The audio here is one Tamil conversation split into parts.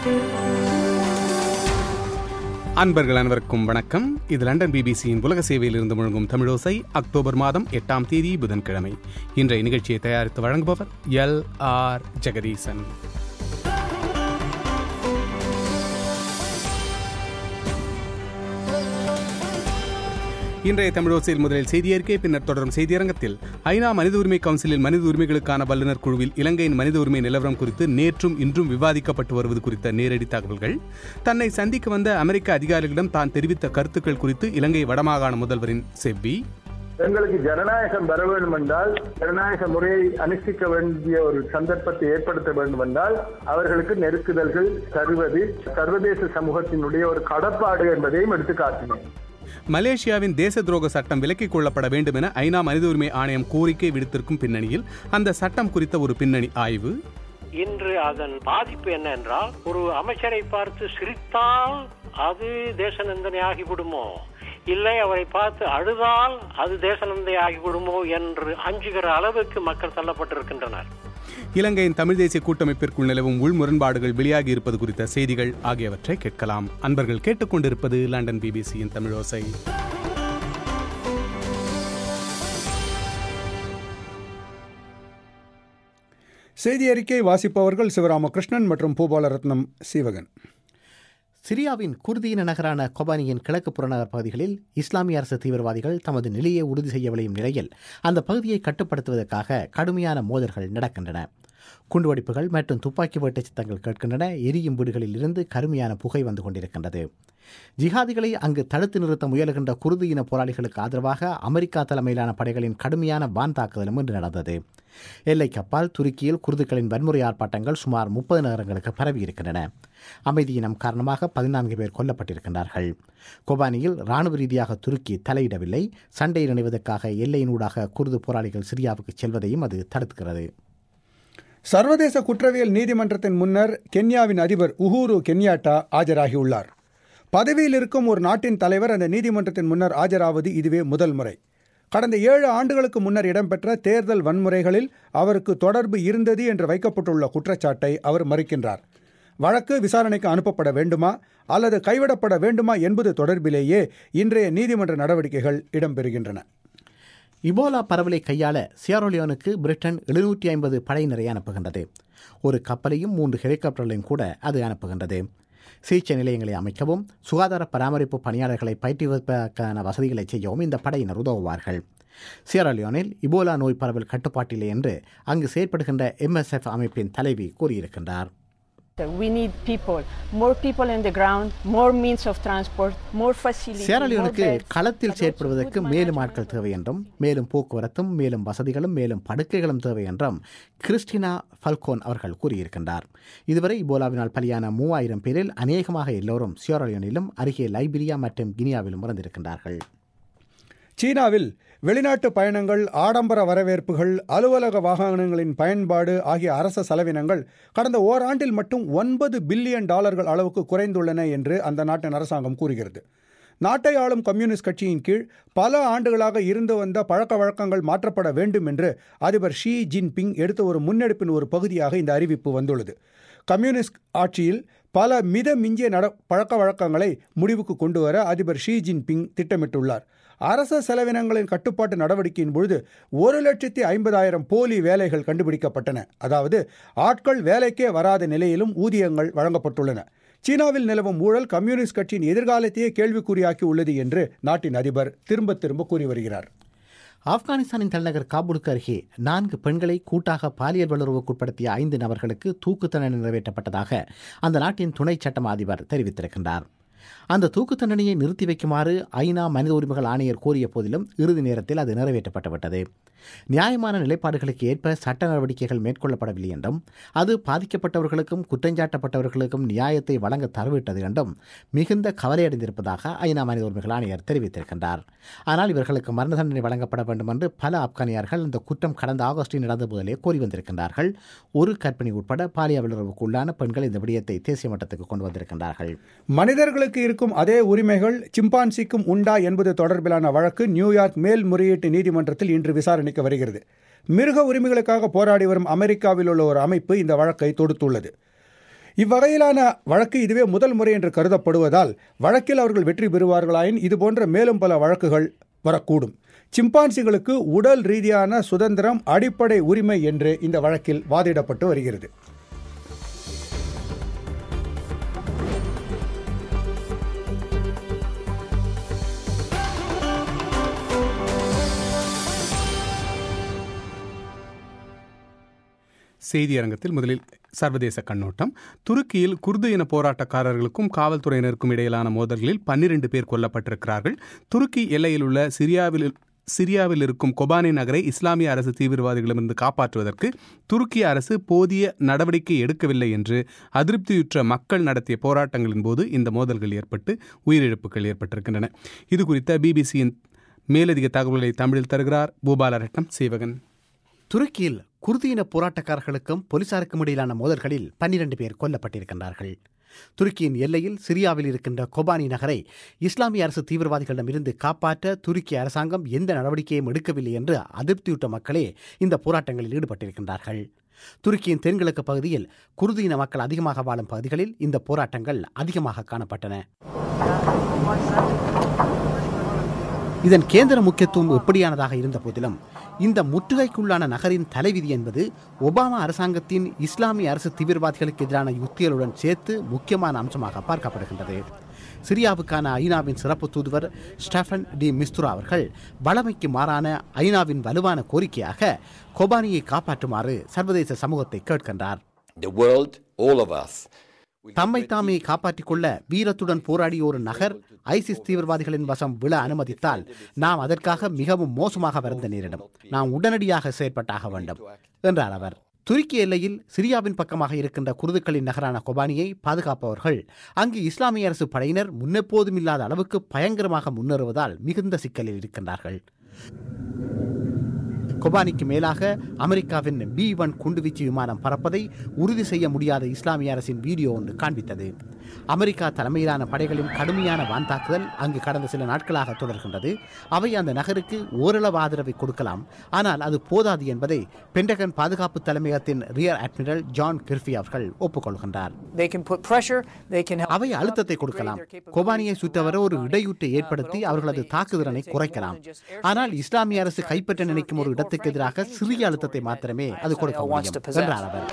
அன்பர்கள் அனைவருக்கும் வணக்கம் இது லண்டன் பிபிசியின் உலக சேவையில் இருந்து முழங்கும் தமிழோசை அக்டோபர் மாதம் எட்டாம் தேதி புதன்கிழமை இன்றைய நிகழ்ச்சியை தயாரித்து வழங்குபவர் எல் ஆர் ஜெகதீசன் இன்றைய தமிழோசையில் முதலில் செய்தியறிக்கை பின்னர் தொடரும் செய்தியரங்கத்தில் ஐநா மனித உரிமை கவுன்சிலில் மனித உரிமைகளுக்கான வல்லுநர் குழுவில் இலங்கையின் மனித உரிமை நிலவரம் குறித்து நேற்றும் இன்றும் விவாதிக்கப்பட்டு வருவது குறித்த நேரடி தகவல்கள் தன்னை சந்திக்க வந்த அமெரிக்க அதிகாரிகளிடம் தான் தெரிவித்த கருத்துக்கள் குறித்து இலங்கை வடமாகாண முதல்வரின் செவ்வி எங்களுக்கு ஜனநாயகம் வர வேண்டும் என்றால் ஜனநாயக முறையை அனுஷ்டிக்க வேண்டிய ஒரு சந்தர்ப்பத்தை ஏற்படுத்த வேண்டும் என்றால் அவர்களுக்கு நெருக்குதல்கள் தருவது சர்வதேச சமூகத்தினுடைய ஒரு கடப்பாடு என்பதையும் எடுத்து காட்டினேன் மலேசியாவின் தேச துரோக சட்டம் விலக்கிக் கொள்ளப்பட வேண்டும் என ஐநா மனித உரிமை ஆணையம் கோரிக்கை விடுத்திருக்கும் பின்னணியில் அந்த சட்டம் குறித்த ஒரு பின்னணி ஆய்வு இன்று அதன் பாதிப்பு என்ன என்றால் ஒரு அமைச்சரை பார்த்து சிரித்தால் அது தேச நிந்தனை ஆகிவிடுமோ இல்லை அவரை பார்த்து அழுதால் அது தேச நிந்தை ஆகிவிடுமோ என்று அஞ்சுகிற அளவுக்கு மக்கள் தள்ளப்பட்டிருக்கின்றனர் இலங்கையின் தமிழ் தேசிய கூட்டமைப்பிற்குள் நிலவும் உள் முரண்பாடுகள் வெளியாகி இருப்பது குறித்த செய்திகள் ஆகியவற்றை கேட்கலாம் அன்பர்கள் கேட்டுக்கொண்டிருப்பது லண்டன் பிபிசியின் தமிழோசை செய்தி அறிக்கை வாசிப்பவர்கள் சிவராமகிருஷ்ணன் மற்றும் பூபாலரத்னம் சீவகன் சிரியாவின் குர்தீன நகரான கொபானியின் கிழக்கு புறநகர் பகுதிகளில் இஸ்லாமிய அரசு தீவிரவாதிகள் தமது நிலையை உறுதி செய்ய விளையும் நிலையில் அந்த பகுதியை கட்டுப்படுத்துவதற்காக கடுமையான மோதல்கள் நடக்கின்றன குண்டுவெடிப்புகள் மற்றும் துப்பாக்கி வேட்டை சித்தங்கள் கேட்கின்றன எரியும் வீடுகளில் இருந்து கருமையான புகை வந்து கொண்டிருக்கின்றது ஜிஹாதிகளை அங்கு தடுத்து நிறுத்த முயலுகின்ற குருதியின போராளிகளுக்கு ஆதரவாக அமெரிக்கா தலைமையிலான படைகளின் கடுமையான வான் தாக்குதலும் இன்று நடந்தது எல்லைக்கு அப்பால் துருக்கியில் குருதுக்களின் வன்முறை ஆர்ப்பாட்டங்கள் சுமார் முப்பது நகரங்களுக்கு பரவி இருக்கின்றன அமைதியினம் காரணமாக பதினான்கு பேர் கொல்லப்பட்டிருக்கின்றார்கள் கொபானியில் ராணுவ ரீதியாக துருக்கி தலையிடவில்லை சண்டையில் இணைவதற்காக எல்லையினூடாக குருது போராளிகள் சிரியாவுக்கு செல்வதையும் அது தடுக்கிறது சர்வதேச குற்றவியல் நீதிமன்றத்தின் முன்னர் கென்யாவின் அதிபர் உஹூரு கென்யாட்டா ஆஜராகியுள்ளார் பதவியில் இருக்கும் ஒரு நாட்டின் தலைவர் அந்த நீதிமன்றத்தின் முன்னர் ஆஜராவது இதுவே முதல் முறை கடந்த ஏழு ஆண்டுகளுக்கு முன்னர் இடம்பெற்ற தேர்தல் வன்முறைகளில் அவருக்கு தொடர்பு இருந்தது என்று வைக்கப்பட்டுள்ள குற்றச்சாட்டை அவர் மறுக்கின்றார் வழக்கு விசாரணைக்கு அனுப்பப்பட வேண்டுமா அல்லது கைவிடப்பட வேண்டுமா என்பது தொடர்பிலேயே இன்றைய நீதிமன்ற நடவடிக்கைகள் இடம்பெறுகின்றன இபோலா பரவலை கையாள சியாரோலியோனுக்கு பிரிட்டன் எழுநூற்றி ஐம்பது படையினரை அனுப்புகின்றது ஒரு கப்பலையும் மூன்று ஹெலிகாப்டர்களையும் கூட அது அனுப்புகின்றது சிகிச்சை நிலையங்களை அமைக்கவும் சுகாதார பராமரிப்பு பணியாளர்களை பயிற்றுவிப்பதற்கான வசதிகளை செய்யவும் இந்த படையினர் உதவுவார்கள் சியரலியோனில் இபோலா நோய் பரவல் கட்டுப்பாட்டில்லை என்று அங்கு செயற்படுகின்ற எம்எஸ்எஃப் அமைப்பின் தலைவி கூறியிருக்கின்றார் We need people, more people on the ground, more means of transport, more facilities. சேரலியோனுக்கு more beds, களத்தில் but also செயற்படுவதற்கு good மேலும் management. ஆட்கள் தேவை என்றும் மேலும் போக்குவரத்தும் மேலும் வசதிகளும் மேலும் படுக்கைகளும் தேவை என்றும் கிறிஸ்டினா ஃபல்கோன் அவர்கள் கூறியிருக்கின்றார் இதுவரை இபோலாவினால் பலியான மூவாயிரம் பேரில் அநேகமாக எல்லோரும் சியோரலியோனிலும் அருகே லைபீரியா மற்றும் கினியாவிலும் இறந்திருக்கின்றார்கள் சீனாவில் வெளிநாட்டு பயணங்கள் ஆடம்பர வரவேற்புகள் அலுவலக வாகனங்களின் பயன்பாடு ஆகிய அரச செலவினங்கள் கடந்த ஓராண்டில் மட்டும் ஒன்பது பில்லியன் டாலர்கள் அளவுக்கு குறைந்துள்ளன என்று அந்த நாட்டின் அரசாங்கம் கூறுகிறது நாட்டை ஆளும் கம்யூனிஸ்ட் கட்சியின் கீழ் பல ஆண்டுகளாக இருந்து வந்த பழக்க வழக்கங்கள் மாற்றப்பட வேண்டும் என்று அதிபர் ஷி ஜின்பிங் எடுத்த ஒரு முன்னெடுப்பின் ஒரு பகுதியாக இந்த அறிவிப்பு வந்துள்ளது கம்யூனிஸ்ட் ஆட்சியில் பல மித மிஞ்சிய நட பழக்க வழக்கங்களை முடிவுக்கு கொண்டு வர அதிபர் ஷி ஜின்பிங் திட்டமிட்டுள்ளார் அரச செலவினங்களின் கட்டுப்பாட்டு நடவடிக்கையின் பொழுது ஒரு லட்சத்தி ஐம்பதாயிரம் போலி வேலைகள் கண்டுபிடிக்கப்பட்டன அதாவது ஆட்கள் வேலைக்கே வராத நிலையிலும் ஊதியங்கள் வழங்கப்பட்டுள்ளன சீனாவில் நிலவும் ஊழல் கம்யூனிஸ்ட் கட்சியின் எதிர்காலத்தையே கேள்விக்குறியாக்கி உள்ளது என்று நாட்டின் அதிபர் திரும்ப திரும்ப கூறி வருகிறார் ஆப்கானிஸ்தானின் தலைநகர் காபூலுக்கு அருகே நான்கு பெண்களை கூட்டாக பாலியல் வல்லுறவுக்குட்படுத்திய ஐந்து நபர்களுக்கு தூக்கு தண்டனை நிறைவேற்றப்பட்டதாக அந்த நாட்டின் துணை சட்டம் அதிபர் தெரிவித்திருக்கின்றார் அந்த தூக்கு தண்டனையை நிறுத்தி வைக்குமாறு ஐநா மனித உரிமைகள் ஆணையர் கோரிய போதிலும் இறுதி நேரத்தில் அது நிறைவேற்றப்பட்டுவிட்டது நியாயமான நிலைப்பாடுகளுக்கு ஏற்ப சட்ட நடவடிக்கைகள் மேற்கொள்ளப்படவில்லை என்றும் அது பாதிக்கப்பட்டவர்களுக்கும் குற்றஞ்சாட்டப்பட்டவர்களுக்கும் நியாயத்தை வழங்க தரவிட்டது என்றும் மிகுந்த கவலையடைந்திருப்பதாக ஐநா மனித உரிமைகள் ஆணையர் தெரிவித்திருக்கின்றார் ஆனால் இவர்களுக்கு மரண தண்டனை வழங்கப்பட வேண்டும் என்று பல ஆப்கானியர்கள் இந்த குற்றம் கடந்த ஆகஸ்டில் நடந்த போதிலே கோரி வந்திருக்கின்றார்கள் ஒரு கற்பிணி உட்பட பாலியல் வல்லுறவுக்கு உள்ளான பெண்கள் இந்த விடயத்தை தேசிய மட்டத்துக்கு கொண்டு வந்திருக்கின்றார்கள் மனிதர்களுக்கு இருக்கும் அதே உரிமைகள் சிம்பான்சிக்கும் உண்டா என்பது தொடர்பிலான வழக்கு நியூயார்க் மேல்முறையீட்டு நீதிமன்றத்தில் இன்று விசாரணைக்கு வருகிறது மிருக உரிமைகளுக்காக போராடி வரும் அமெரிக்காவில் உள்ள ஒரு அமைப்பு இந்த வழக்கை தொடுத்துள்ளது இவ்வகையிலான வழக்கு இதுவே முதல் முறை என்று கருதப்படுவதால் வழக்கில் அவர்கள் வெற்றி பெறுவார்களாயின் இதுபோன்ற மேலும் பல வழக்குகள் வரக்கூடும் சிம்பான்சிகளுக்கு உடல் ரீதியான சுதந்திரம் அடிப்படை உரிமை என்று இந்த வழக்கில் வாதிடப்பட்டு வருகிறது செய்தியரங்கத்தில் முதலில் சர்வதேச கண்ணோட்டம் துருக்கியில் குர்து இன போராட்டக்காரர்களுக்கும் காவல்துறையினருக்கும் இடையிலான மோதல்களில் பன்னிரண்டு பேர் கொல்லப்பட்டிருக்கிறார்கள் துருக்கி எல்லையில் உள்ள சிரியாவில் சிரியாவில் இருக்கும் கொபானி நகரை இஸ்லாமிய அரசு தீவிரவாதிகளிடமிருந்து காப்பாற்றுவதற்கு துருக்கி அரசு போதிய நடவடிக்கை எடுக்கவில்லை என்று அதிருப்தியுற்ற மக்கள் நடத்திய போராட்டங்களின் போது இந்த மோதல்கள் ஏற்பட்டு உயிரிழப்புகள் ஏற்பட்டிருக்கின்றன இது குறித்த பிபிசியின் மேலதிக தகவல்களை தமிழில் தருகிறார் பூபாலரட்னம் சேவகன் துருக்கியில் குர்தீன போராட்டக்காரர்களுக்கும் போலீசாருக்கும் இடையிலான மோதல்களில் பன்னிரண்டு பேர் கொல்லப்பட்டிருக்கின்றார்கள் துருக்கியின் எல்லையில் சிரியாவில் இருக்கின்ற கொபானி நகரை இஸ்லாமிய அரசு தீவிரவாதிகளிடமிருந்து காப்பாற்ற துருக்கி அரசாங்கம் எந்த நடவடிக்கையும் எடுக்கவில்லை என்று அதிருப்தியுற்ற மக்களே இந்த போராட்டங்களில் ஈடுபட்டிருக்கின்றார்கள் துருக்கியின் தென்கிழக்கு பகுதியில் குருதீன மக்கள் அதிகமாக வாழும் பகுதிகளில் இந்த போராட்டங்கள் அதிகமாக காணப்பட்டன இதன் கேந்திர முக்கியத்துவம் எப்படியானதாக இருந்த போதிலும் இந்த முற்றுகைக்குள்ளான நகரின் தலைவிதி என்பது ஒபாமா அரசாங்கத்தின் இஸ்லாமிய அரசு தீவிரவாதிகளுக்கு எதிரான யுத்திகளுடன் சேர்த்து முக்கியமான அம்சமாக பார்க்கப்படுகின்றது சிரியாவுக்கான ஐநாவின் சிறப்பு தூதுவர் ஸ்டெஃபன் டி மிஸ்துரா அவர்கள் வளமைக்கு மாறான ஐநாவின் வலுவான கோரிக்கையாக கொபானியை காப்பாற்றுமாறு சர்வதேச சமூகத்தை கேட்கின்றார் The world, all of us, தம்மை தாமே காப்பாற்றிக் கொள்ள வீரத்துடன் போராடிய ஒரு நகர் ஐசிஸ் தீவிரவாதிகளின் வசம் விழ அனுமதித்தால் நாம் அதற்காக மிகவும் மோசமாக வருந்த நேரிடும் நாம் உடனடியாக செயற்பட்டாக வேண்டும் என்றார் அவர் துருக்கி எல்லையில் சிரியாவின் பக்கமாக இருக்கின்ற குருதுக்களின் நகரான கொபானியை பாதுகாப்பவர்கள் அங்கு இஸ்லாமிய அரசு படையினர் முன்னெப்போதும் இல்லாத அளவுக்கு பயங்கரமாக முன்னேறுவதால் மிகுந்த சிக்கலில் இருக்கின்றார்கள் கொபானிக்கு மேலாக அமெரிக்காவின் பி ஒன் குண்டுவீச்சு விமானம் பறப்பதை உறுதி செய்ய முடியாத இஸ்லாமிய அரசின் வீடியோ ஒன்று காண்பித்தது அமெரிக்கா தலைமையிலான படைகளின் கடுமையான வான் தாக்குதல் அங்கு கடந்த சில நாட்களாக தொடர்கின்றது அவை அந்த நகருக்கு ஓரளவு ஆதரவை கொடுக்கலாம் ஆனால் அது போதாது என்பதை பென்டகன் பாதுகாப்பு தலைமையகத்தின் ரியர் அட்மிரல் ஜான் கிர்ஃபி அவர்கள் ஒப்புக்கொள்கின்றார் They can put pressure, they can help அவை அழுத்தத்தை கொடுக்கலாம் கொபானியை சுற்றவர ஒரு இடையூட்டை ஏற்படுத்தி அவர்களது தாக்குதிறனை குறைக்கலாம் ஆனால் இஸ்லாமிய அரசு கைப்பற்ற நினைக்கும் ஒரு இடத்துக்கு எதிராக சிறிய அழுத்தத்தை மாத்திரமே அது கொடுக்க முடியும் என்றார் அவர்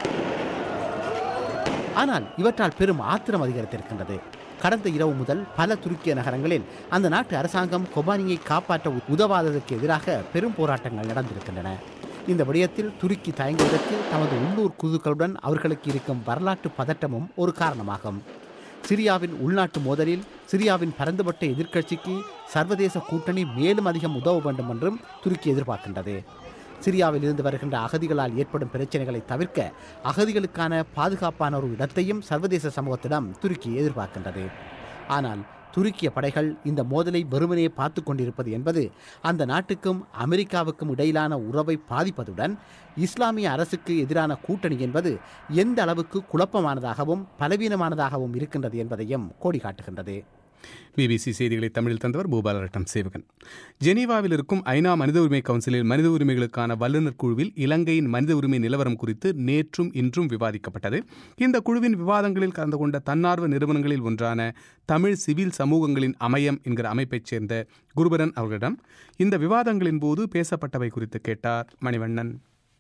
ஆனால் இவற்றால் பெரும் ஆத்திரம் அதிகரித்திருக்கின்றது கடந்த இரவு முதல் பல துருக்கிய நகரங்களில் அந்த நாட்டு அரசாங்கம் கொபானியை காப்பாற்ற உதவாததற்கு எதிராக பெரும் போராட்டங்கள் நடந்திருக்கின்றன இந்த விடயத்தில் துருக்கி தயங்குவதற்கு தமது உள்ளூர் குழுக்களுடன் அவர்களுக்கு இருக்கும் வரலாற்று பதட்டமும் ஒரு காரணமாகும் சிரியாவின் உள்நாட்டு மோதலில் சிரியாவின் பரந்துபட்ட எதிர்க்கட்சிக்கு சர்வதேச கூட்டணி மேலும் அதிகம் உதவ வேண்டும் என்றும் துருக்கி எதிர்பார்க்கின்றது சிரியாவில் இருந்து வருகின்ற அகதிகளால் ஏற்படும் பிரச்சனைகளை தவிர்க்க அகதிகளுக்கான பாதுகாப்பான ஒரு இடத்தையும் சர்வதேச சமூகத்திடம் துருக்கி எதிர்பார்க்கின்றது ஆனால் துருக்கிய படைகள் இந்த மோதலை வெறுமனே பார்த்து கொண்டிருப்பது என்பது அந்த நாட்டுக்கும் அமெரிக்காவுக்கும் இடையிலான உறவை பாதிப்பதுடன் இஸ்லாமிய அரசுக்கு எதிரான கூட்டணி என்பது எந்த அளவுக்கு குழப்பமானதாகவும் பலவீனமானதாகவும் இருக்கின்றது என்பதையும் கோடி காட்டுகின்றது பிபிசி செய்திகளை தமிழில் தந்தவர் பூபாலரட்டம் சேவகன் ஜெனீவாவில் இருக்கும் ஐநா மனித உரிமை கவுன்சிலில் மனித உரிமைகளுக்கான வல்லுநர் குழுவில் இலங்கையின் மனித உரிமை நிலவரம் குறித்து நேற்றும் இன்றும் விவாதிக்கப்பட்டது இந்த குழுவின் விவாதங்களில் கலந்து கொண்ட தன்னார்வ நிறுவனங்களில் ஒன்றான தமிழ் சிவில் சமூகங்களின் அமையம் என்கிற அமைப்பைச் சேர்ந்த குருபரன் அவர்களிடம் இந்த விவாதங்களின் போது பேசப்பட்டவை குறித்து கேட்டார் மணிவண்ணன்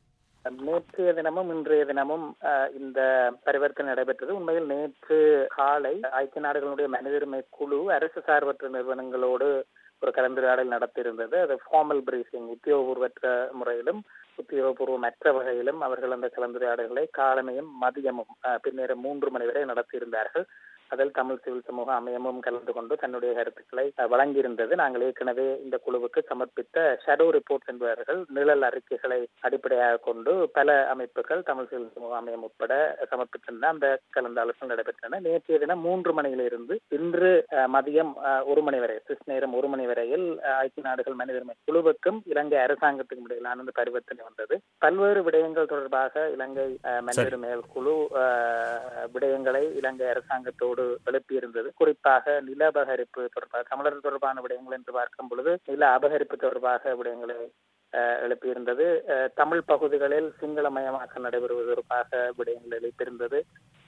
நேற்றைய தினமும் இன்றைய தினமும் அஹ், இந்த பரிவர்த்தனை நடைபெற்றது உண்மையில் நேற்று காலை ஐக்கிய நாடுகளுடைய மனித உரிமை குழு அரசு சார்பற்ற நிறுவனங்களோடு ஒரு கலந்துரையாடல் நடத்தியிருந்தது அது ஃபார்மல் பிரீஃபிங் உத்தியோகபூர்வற்ற முறையிலும் உத்தியோகபூர்வமற்ற வகையிலும் அவர்கள் அந்த கலந்துரையாடல்களை காலமையும் மதியமும் அஹ், பின்னேற மூன்று மணி வரை நடத்தியிருந்தார்கள் அதில் தமிழ் சிவில் சமூக அமையமும் கலந்து கொண்டு தன்னுடைய கருத்துக்களை அஹ், வழங்கியிருந்தது நாங்கள் ஏற்கனவே இந்த குழுவுக்கு சமர்ப்பித்த ஷடோ ரிப்போர்ட் என்பவர்கள் நிழல் அறிக்கைகளை அடிப்படையாக கொண்டு பல அமைப்புகள் தமிழ் சிவில் சமூக அமையம் உட்பட சமர்ப்பித்திருந்த அந்த கலந்தாலோசனை நடைபெற்றன நேற்றைய தினம் மூன்று மணியிலிருந்து இன்று அஹ், மதியம் அஹ், ஒரு மணி வரை சுவிஸ் நேரம் ஒரு மணி வரையில் அஹ், ஐக்கிய நாடுகள் மனித உரிமை குழுவுக்கும் இலங்கை அரசாங்கத்துக்கும் இடையிலான அந்த பரிவர்த்தனை வந்தது பல்வேறு விடயங்கள் தொடர்பாக இலங்கை அஹ், மனித உரிமை குழு அஹ், விடயங்களை இலங்கை அரசாங்கத்தோடு எழுப்பியிருந்தது குறிப்பாக நில அபகரிப்பு தொடர்பாக தமிழர் தொடர்பான விடயங்கள் என்று பார்க்கும் பொழுது நில அபகரிப்பு தொடர்பாக விடயங்களை அஹ், எழுப்பியிருந்தது அஹ், தமிழ் பகுதிகளில் சிங்களமயமாக்கல் நடைபெறுவது தொடர்பாக விடயங்கள் எழுப்பியிருந்தது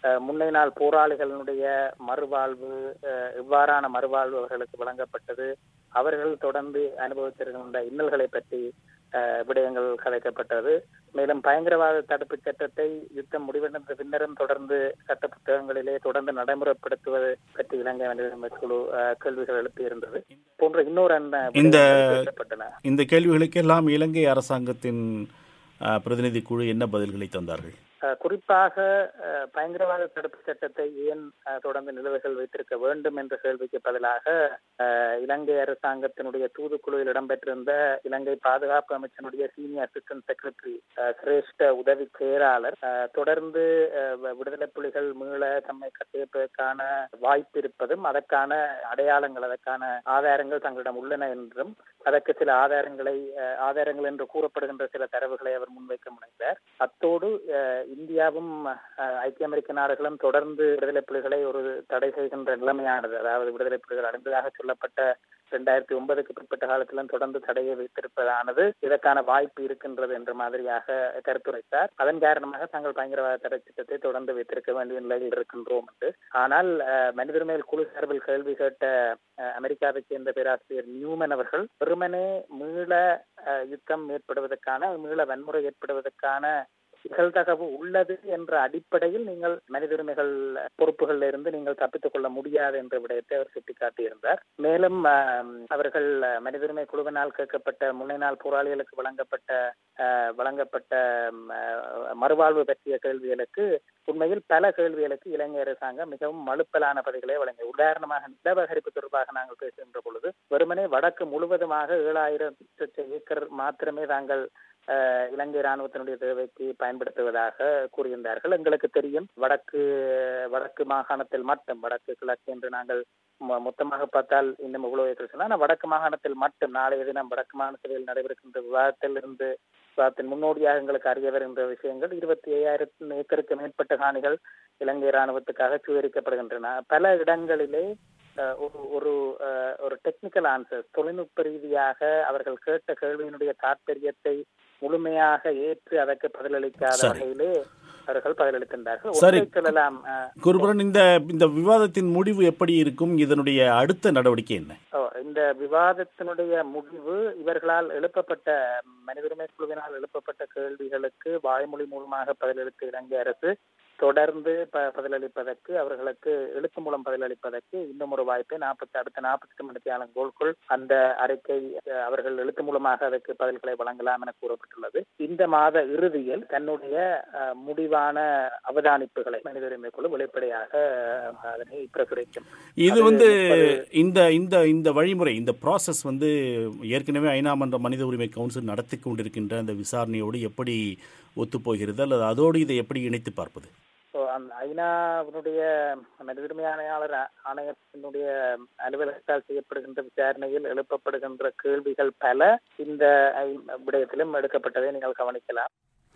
அஹ், முன்னைய நாள் போராளிகளினுடைய மறுவாழ்வு அஹ், இவ்வாறான மறுவாழ்வு அவர்களுக்கு வழங்கப்பட்டது அவர்கள் தொடர்ந்து அனுபவித்திருக்கின்ற இன்னல்களை பற்றி அஹ், விடயங்கள் கதைக்கப்பட்டது மேலும் பயங்கரவாத தடுப்பு சட்டத்தை யுத்தம் முடிவடைந்த பின்னரும் தொடர்ந்து சட்ட புத்தகங்களிலே தொடர்ந்து நடைமுறைப்படுத்துவது பற்றி இலங்கை மனித உரிமை குழு அஹ், கேள்விகள் எழுப்பியிருந்தது போன்ற இன்னொரு அந்த இந்த விடயங்கள் பேசப்பட்டன இந்த கேள்விகளுக்கெல்லாம் இலங்கை அரசாங்கத்தின் அஹ், பிரதிநிதி குழு என்ன பதில்களை தந்தார்கள் அஹ், குறிப்பாக அஹ், பயங்கரவாத தடுப்பு சட்டத்தை ஏன் அஹ், தொடர்ந்து நிலுவைகள் வைத்திருக்க வேண்டும் என்ற கேள்விக்கு பதிலாக அஹ், இலங்கை அரசாங்கத்தினுடைய தூதுக்குழுவில் இடம்பெற்றிருந்த இலங்கை பாதுகாப்பு அமைச்சனுடைய சீனியர் அசிஸ்டன்ட் செக்ரட்டரி சிரேஷ்ட உதவி செயலாளர் அஹ், தொடர்ந்து அஹ், வ- விடுதலை புலிகள் மீள தம்மை கட்டியப்பதற்கான வாய்ப்பு இருப்பதும் அதற்கான அடையாளங்கள் அதற்கான ஆதாரங்கள் தங்களிடம் உள்ளன என்றும் அதற்கு சில ஆதாரங்களை அஹ், ஆதாரங்கள் என்று கூறப்படுகின்ற சில தரவுகளை அவர் முன்வைக்க முனைந்தார் அத்தோடு அஹ், இந்தியாவும் அஹ், ஐக்கிய அமெரிக்க நாடுகளும் தொடர்ந்து விடுதலை புலிகளை ஒரு தடை செய்கின்ற நிலைமையானது அதாவது விடுதலை புலிகள் அடைந்ததாக சொல்லப்பட்ட இரண்டாயிரத்தி ஒன்பதுக்கு பிற்பட்ட காலத்திலும் தொடர்ந்து தடையை வைத்திருப்பதானது இதற்கான வாய்ப்பு இருக்கின்றது என்ற மாதிரியாக கருத்துரைத்தார் அதன் காரணமாக தாங்கள் பயங்கரவாத தடை சட்டத்தை தொடர்ந்து வைத்திருக்க வேண்டிய நிலையில் இருக்கின்றோம் என்று ஆனால் அஹ், மனித உரிமைகள் குழு சார்பில் கேள்வி கேட்ட அஹ், அமெரிக்காவைச் சேர்ந்த பேராசிரியர் நியூமன் அவர்கள் வெறுமனே மீள அஹ், யுத்தம் ஏற்படுவதற்கான மீள வன்முறை ஏற்படுவதற்கான நிகழ்தகவு உள்ளது என்ற அடிப்படையில் நீங்கள் மனித உரிமைகள் பொறுப்புகளில் இருந்து நீங்கள் தப்பித்துக் கொள்ள முடியாது என்ற விடயத்தை அவர் சுட்டிக்காட்டியிருந்தார் மேலும் ஆம், அவர்கள் மனித உரிமை குழுவினால் கேட்கப்பட்ட முன்னை நாள் போராளிகளுக்கு வழங்கப்பட்ட ஆஹ், வழங்கப்பட்ட ம், ஆஹ், மறுவாழ்வு பற்றிய கேள்விகளுக்கு உண்மையில் பல கேள்விகளுக்கு இலங்கை அரசாங்கம் மிகவும் மழுப்பலான பதில்களை வழங்கி உதாரணமாக நிலவகரிப்பு தொடர்பாக நாங்கள் பேசுகின்ற பொழுது வெறுமனே வடக்கு முழுவதுமாக ஏழாயிரம் ஏக்கர் மாத்திரமே தாங்கள் அஹ், இலங்கை ராணுவத்தினுடைய தேவைக்கு பயன்படுத்துவதாக கூறியிருந்தார்கள் எங்களுக்கு தெரியும் வடக்கு வடக்கு மாகாணத்தில் மட்டும் வடக்கு கிழக்கு என்று நாங்கள் மொ- மொத்தமாக பார்த்தால் இன்னும் இவ்வளவு ஏக்கர் சொன்னா ஆனால் வடக்கு மாகாணத்தில் மட்டும் நாளைய தினம் வடக்கு மாநிலத்தில் நடைபெறுகின்ற விவாதத்தில் இருந்து விவாதத்தின் முன்னோடியாக எங்களுக்கு அறிய வருகின்ற விஷயங்கள் இருபத்தி ஐயாயிரம் ஏக்கருக்கு மேற்பட்ட காணிகள் இலங்கை ராணுவத்துக்காக சுவரிக்கப்படுகின்றன பல இடங்களிலே அஹ், ஒரு ஒரு அஹ், ஒரு டெக்னிக்கல் ஆன்சர் தொழில்நுட்ப ரீதியாக அவர்கள் கேட்ட கேள்வியினுடைய தாற்பயத்தை முழுமையாக ஏற்று அதற்கு பதிலளிக்காத சரி. வகையிலே அவர்கள் பதிலளித்திருந்தார்கள் சரி. ஒன்றை சொல்லலாம் அஹ், குருபரன் இந்த இந்த விவாதத்தின் முடிவு எப்படி இருக்கும் இதனுடைய அடுத்த நடவடிக்கை என்ன ஓ, இந்த விவாதத்தினுடைய முடிவு இவர்களால் எழுப்பப்பட்ட மனித உரிமை குழுவினால் எழுப்பப்பட்ட கேள்விகளுக்கு வாய்மொழி மூலமாக பதிலளித்த இலங்கை அரசு தொடர்ந்து ப- பதிலளிப்பதற்கு அவர்களுக்கு எழுத்து மூலம் பதிலளிப்பதற்கு இன்னும் ஒரு வாய்ப்பை நாற்பத்தி அடுத்த நாற்பத்தி எட்டு மணி நேரங்களுக்குள் அந்த அறிக்கை அஹ், அவர்கள் எழுத்து மூலமாக அதற்கு பதில்களை வழங்கலாம் என கூறப்பட்டுள்ளது இந்த மாத இறுதியில் தன்னுடைய அஹ், முடிவான அவதானிப்புகளை மனித உரிமை குழு வெளிப்படையாக அஹ், அதனை பிரசுரிக்கும் இது அது வந்து முப்பது- இந்த இந்த இந்த வழிமுறை இந்த ப்ராசஸ் வந்து ஏற்கனவே ஐநா மன்ற மனித உரிமை கவுன்சில் நடத்தி கொண்டிருக்கின்ற அந்த விசாரணையோடு எப்படி ஒத்துப்போகிறது அல்லது அதோடு இதை எப்படி இணைத்து பார்ப்பது ஸோ அந்த ஐநாவினுடைய மனித உரிமை ஆணையாளர் ஆ- ஆணையத்தினுடைய அலுவலகத்தால் செய்யப்படுகின்ற விசாரணையில் எழுப்பப்படுகின்ற கேள்விகள் பல இந்த ஐ- விடயத்திலும் எடுக்கப்பட்டதை நீங்கள் கவனிக்கலாம்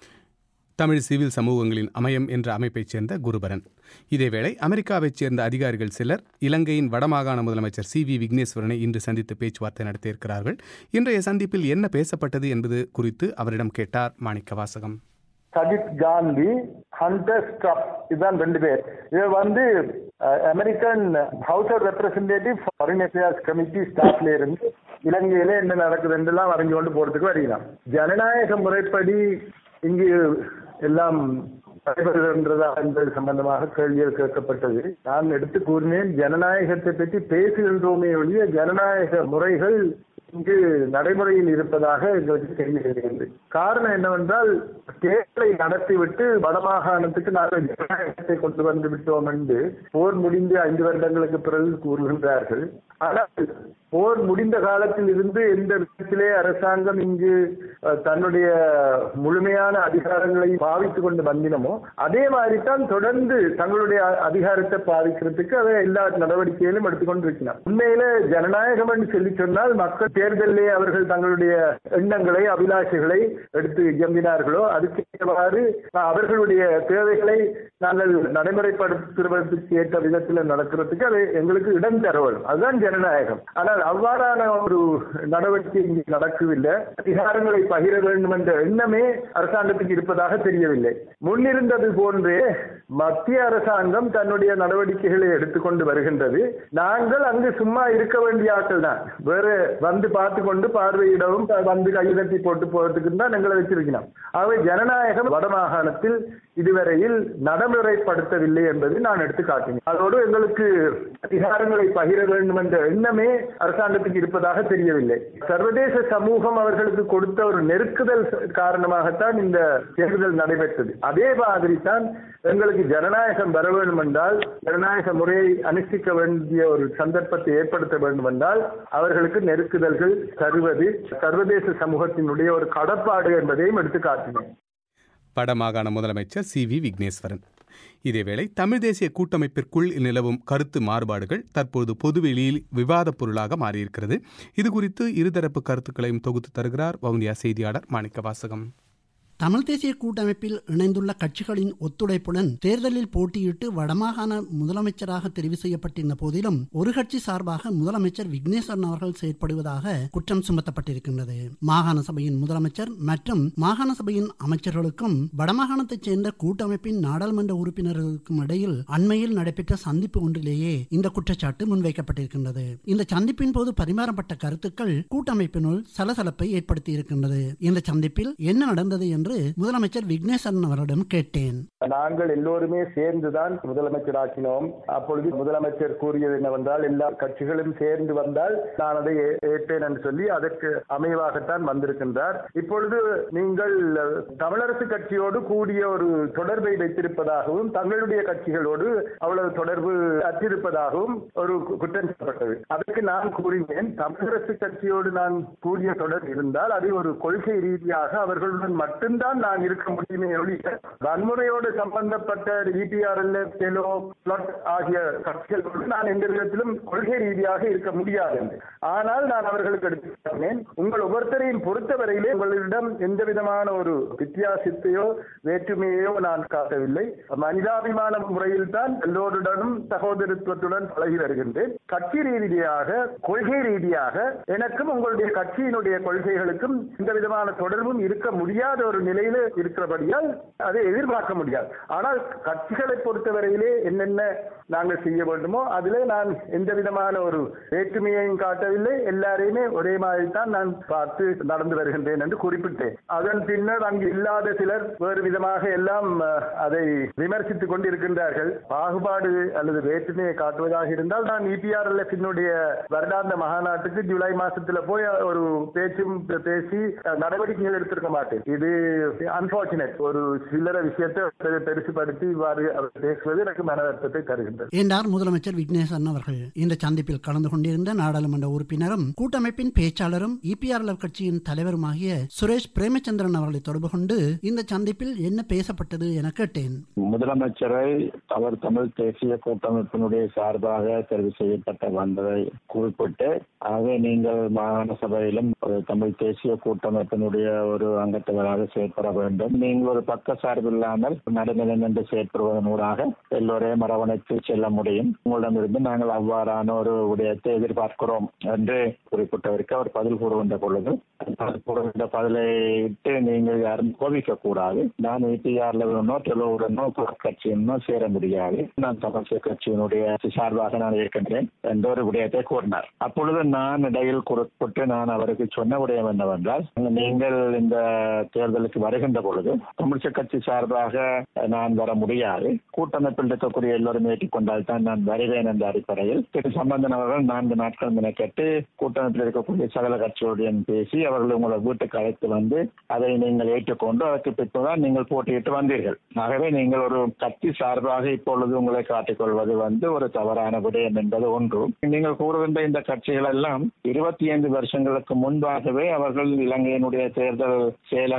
தமிழ் சிவில் சமூகங்களின் அமையம் என்ற அமைப்பைச் சேர்ந்த குருபரன் இதேவேளை அமெரிக்காவைச் சேர்ந்த அதிகாரிகள் சிலர் இலங்கையின் வடமாகாண முதலமைச்சர் சி வி விக்னேஸ்வரனை இன்று சந்தித்து பேச்சுவார்த்தை நடத்தியிருக்கிறார்கள் இன்றைய சந்திப்பில் என்ன பேசப்பட்டது என்பது குறித்து அவரிடம் கேட்டார் மாணிக்க வாசகம் சஜித் காந்தி ஹண்டர் ஸ்டப் இதுதான் ரெண்டு பேர் இது வந்து American house of representative foreign affairs committee ஸ்டாஃப்ல இருந்து இலங்கையில என்ன நடக்குதுன்றெல்லாம் வரைஞ்சு கொண்டு போறதுக்கு வருகிறான் ஜனநாயக முறைப்படி இங்கு எல்லாம் நடைபெறுகின்றதா என்பது சம்பந்தமாக கேள்விகள் கேட்கப்பட்டது நான் எடுத்து கூறினேன் ஜனநாயகத்தை பற்றி பேசுகின்றோமே ஒழிய ஜனநாயக முறைகள் இங்கு நடைமுறையில் இருப்பதாக எங்களுக்கு தெரிய வருகிறது காரணம் என்னவென்றால் தேர்தலை நடத்திவிட்டு வடமாகாணத்துக்கு நாங்கள் ஜனநாயகத்தை கொண்டு வந்து விட்டோம் என்று போர் முடிந்து ஐந்து வருடங்களுக்கு பிறகு கூறுகின்றார்கள் ஆனால் போர் முடிந்த காலத்தில் இருந்து எந்த விதத்திலே அரசாங்கம் இங்கு அஹ், தன்னுடைய முழுமையான அதிகாரங்களை பாவித்துக் கொண்டு வந்தினமோ அதே மாதிரி தான் தொடர்ந்து தங்களுடைய அ- அதிகாரத்தை பாதிக்கிறதுக்கு அதை எல்லா நடவடிக்கையிலும் எடுத்துக்கொண்டு இருக்கிறார் உண்மையில ஜனநாயகம் என்று சொல்லி சொன்னால் மக்கள் தேர்தலிலே அவர்கள் தங்களுடைய எண்ணங்களை அபிலாஷைகளை எடுத்து இயம்பினார்களோ அதுக்கு ஏற்றவாறு அஹ், அவர்களுடைய தேவைகளை நாங்கள் நடைமுறைப்படுத்துவதற்கு ஏற்ற விதத்தில் நடக்கிறதுக்கு அது எங்களுக்கு இடம் தர வேண்டும் அதுதான் ஜனநாயகம் ஆனால் அவ்வாறான ஒரு நடவடிக்கை இங்கு நடக்கவில்லை அதிகாரங்களை பகிர வேண்டும் என்ற எண்ணமே அரசாங்கத்துக்கு இருப்பதாக தெரியவில்லை முன்னிருந்தது போன்றே மத்திய அரசாங்கம் தன்னுடைய நடவடிக்கைகளை எடுத்துக்கொண்டு வருகின்றது நாங்கள் அங்கு சும்மா இருக்க வேண்டிய ஆட்கள் தான் வேற வந்து பார்த்து கொண்டு பார்வையிடவும் வந்து கைதட்டி போட்டு போறதுக்கு தான் எங்களை வச்சிருக்கிறோம் ஆகவே ஜனநாயகம் வடமாகாணத்தில் இதுவரையில் நடைமுறைப்படுத்தவில்லை என்பதை நான் எடுத்து காட்டினேன் அதோடு எங்களுக்கு அதிகாரங்களை பகிர வேண்டும் என்ற எண்ணமே அரசாங்கத்துக்கு இருப்பதாக தெரியவில்லை சர்வதேச சமூகம் அவர்களுக்கு கொடுத்த ஒரு நெருக்குதல் காரணமாகத்தான் இந்த தேர்தல் நடைபெற்றது அதே மாதிரி தான் எங்களுக்கு ஜனநாயகம் வர வேண்டும் என்றால் ஜனநாயக முறையை அனுஷ்டிக்க வேண்டிய ஒரு சந்தர்ப்பத்தை ஏற்படுத்த வேண்டும் என்றால் அவர்களுக்கு நெருக்குதல்கள் தருவது சர்வதேச சமூகத்தினுடைய ஒரு கடப்பாடு என்பதையும் எடுத்து காட்டினேன் வடமாகாண முதலமைச்சர் சி வி விக்னேஸ்வரன் இதேவேளை தமிழ் தேசிய கூட்டமைப்பிற்குள் நிலவும் கருத்து மாறுபாடுகள் தற்போது பொதுவெளியில் விவாதப் பொருளாக மாறியிருக்கிறது இது குறித்து இருதரப்பு கருத்துக்களையும் தொகுத்து தருகிறார் வவுனியா செய்தியாளர் மாணிக்க வாசகம் தமிழ் தேசிய கூட்டமைப்பில் இணைந்துள்ள கட்சிகளின் ஒத்துழைப்புடன் தேர்தலில் போட்டியிட்டு வடமாகாண முதலமைச்சராக தெரிவு செய்யப்பட்டிருந்த போதிலும் ஒரு கட்சி சார்பாக முதலமைச்சர் விக்னேஸ்வரன் அவர்கள் செயற்படுவதாக குற்றம் சுமத்தப்பட்டிருக்கின்றது மாகாண சபையின் முதலமைச்சர் மற்றும் மாகாண சபையின் அமைச்சர்களுக்கும் வடமாகாணத்தைச் சேர்ந்த கூட்டமைப்பின் நாடாளுமன்ற உறுப்பினர்களுக்கும் இடையில் அண்மையில் நடைபெற்ற சந்திப்பு ஒன்றிலேயே இந்த குற்றச்சாட்டு முன்வைக்கப்பட்டிருக்கின்றது இந்த சந்திப்பின் போது பரிமாறப்பட்ட கருத்துக்கள் கூட்டமைப்பினுள் சலசலப்பை ஏற்படுத்தியிருக்கின்றது இந்த சந்திப்பில் என்ன நடந்தது என்று முதலமைச்சர் விக்னேஸ்வரன் அவரிடம் கேட்டேன் நாங்கள் எல்லோருமே சேர்ந்துதான் முதலமைச்சராக்கினோம் அப்பொழுது முதலமைச்சர் கூறியது என்னவென்றால் எல்லா கட்சிகளும் சேர்ந்து வந்தால் நான் அதை ஏ- ஏற்பேன் என்று சொல்லி அதற்கு அமைவாகத்தான் வந்திருக்கின்றார் இப்பொழுது நீங்கள் தமிழரசு கட்சியோடு கூடிய ஒரு தொடர்பை வைத்திருப்பதாகவும் தங்களுடைய கட்சிகளோடு அவ்வளவு தொடர்பு அற்றிருப்பதாகவும் ஒரு கு- குற்றம் சாட்டப்பட்டது அதற்கு நான் கூறினேன் தமிழரசு கட்சியோடு நான் கூடிய தொடர்பு இருந்தால் அது ஒரு கொள்கை ரீதியாக அவர்களுடன் மட்டும்தான் நான் இருக்க முடியுமே ஒழிய வன்முறையோடு சம்பந்தப்பட்ட இபிஆர்எல் டெலோ பிளட் ஆகிய கட்சிகளோடு நான் எந்த விதத்திலும் கொள்கை ரீதியாக இருக்க முடியாது என்று. ஆனால் நான் அவர்களுக்கு எடுத்து சொன்னேன் உங்கள் ஒவ்வொருத்தரையும் பொறுத்தவரையிலே உங்களிடம் எந்த விதமான ஒரு வித்தியாசத்தையோ வேற்றுமையோ நான் காட்டவில்லை மனிதாபிமான முறையில் தான் எல்லோருடனும் சகோதரத்துவத்துடன் பழகி வருகின்றேன் கட்சி ரீதியாக கொள்கை ரீதியாக எனக்கும் உங்களுடைய கட்சியினுடைய கொள்கைகளுக்கும் எந்த விதமான தொடர்பும் இருக்க முடியாத ஒரு நிலையில இருக்கிறபடியால் அதை எதிர்பார்க்க முடியாது ஆனால் கட்சிகளை பொறுத்தவரையிலே என்னென்ன நாங்கள் செய்ய வேண்டுமோ அதிலே நான் எந்த விதமான ஒரு வேற்றுமையையும் காட்டவில்லை எல்லாரையுமே ஒரே மாதிரி தான் நான் பார்த்து நடந்து வருகின்றேன் என்று குறிப்பிட்டேன் அதன் பின்னர் அங்கு இல்லாத சிலர் வேறு விதமாக எல்லாம் அஹ், அதை விமர்சித்துக் கொண்டிருக்கின்றார்கள் பாகுபாடு அல்லது வேற்றுமையை காட்டுவதாக இருந்தால் நான் இபிஆர்எல்எஃப் வருடாந்த மகாநாட்டுக்கு ஜூலை மாசத்துல போய் ஒரு பேச்சும் பேசி அஹ், நடவடிக்கைகள் எடுத்திருக்க மாட்டேன் இது அன்பார்ச்சுனேட் ஒரு சில்லற விஷயத்தை பெரு- பெருசுபடுத்தி இவ்வாறு அவர் பேசுவது எனக்கு மன வருத்தத்தை தருகின்றது என்றார் முதலமைச்சர் விக்னேஸ்வரன் அவர்கள் இந்த சந்திப்பில் கலந்து கொண்டிருந்த நாடாளுமன்ற உறுப்பினரும் கூட்டமைப்பின் பேச்சாளரும் இபிஆர்எல் கட்சியின் தலைவருமாகிய சுரேஷ் பிரேமச்சந்திரன் அவர்களை தொடர்பு கொண்டு இந்த சந்திப்பில் என்ன பேசப்பட்டது என கேட்டேன் முதலமைச்சரை அவர் தமிழ் தேசிய கூட்டமைப்பினுடைய சார்பாக தெரிவு செய்யப்பட்ட வந்ததை குறிப்பிட்டு ஆகவே நீங்கள் மாகாண சபையிலும் ஒரு தமிழ் தேசிய கூட்டமைப்பினுடைய ஒரு அங்கத்தவராக செயற்பட வேண்டும் நீங்கள் ஒரு பக்க சார்பு இல்லாமல் நடுநிலை நின்று செயற்படுவதனூடாக எல்லோரையும் அரவணைத்து செல்ல முடியும் உங்களிடமிருந்து நாங்கள் அவ்வாறான ஒரு விடயத்தை எதிர்பார்க்கிறோம் என்று குறிப்பிட்டதற்கு அவர் பதில் கூறுகின்ற பொழுது பதில் கூறுகின்ற பதிலை இட்டு நீங்கள் யாரும் கோபிக்க கூடாது நான் இபிஆர்ல வேணோ டெலோவுடனோ கட்சியினோ சேர முடியாது நான் தமிழ்ச்சி கட்சியினுடைய சார்பாக நான் இருக்கின்றேன் என்ற ஒரு விடயத்தை கூறினார் அப்பொழுது நான் இடையில் குறிப்பிட்டு நான் அவருக்கு சொன்ன விடயம் என்னவென்றால் நீங்கள் இந்த தேர்தலுக்கு வருகின்ற பொழுது தமிழ்ச்சி கட்சி சார்பாக நான் வர முடியாது கூட்டமைப்பில் இருக்கக்கூடிய எல்லோரும் ஏற்றுக்கொண்டால் தான் நான் வருவேன் என்ற அடிப்படையில் திரு சம்பந்தன் அவர்கள் நான்கு நாட்கள் மெனக்கெட்டு கூட்டமைப்பில் இருக்கக்கூடிய சகல கட்சியோடையும் பேசி அவர்கள் உங்களை வீட்டுக்கு அழைத்து வந்து அதை நீங்கள் ஏற்றுக்கொண்டு அதற்கு பின்புதான் நீங்கள் போட்டியிட்டு வந்தீர்கள் ஆகவே நீங்கள் ஒரு கட்சி சார்பாக இப்பொழுது உங்களை காட்டிக்கொள்வது வந்து ஒரு தவறான விடயம் என்பது ஒன்று நீங்கள் கூறுகின்ற இந்த கட்சிகள் எல்லாம் இருபத்தி ஐந்து வருஷங்களுக்கு முன்பாகவே அவர்கள் இலங்கையினுடைய தேர்தல் செயலகத்தில்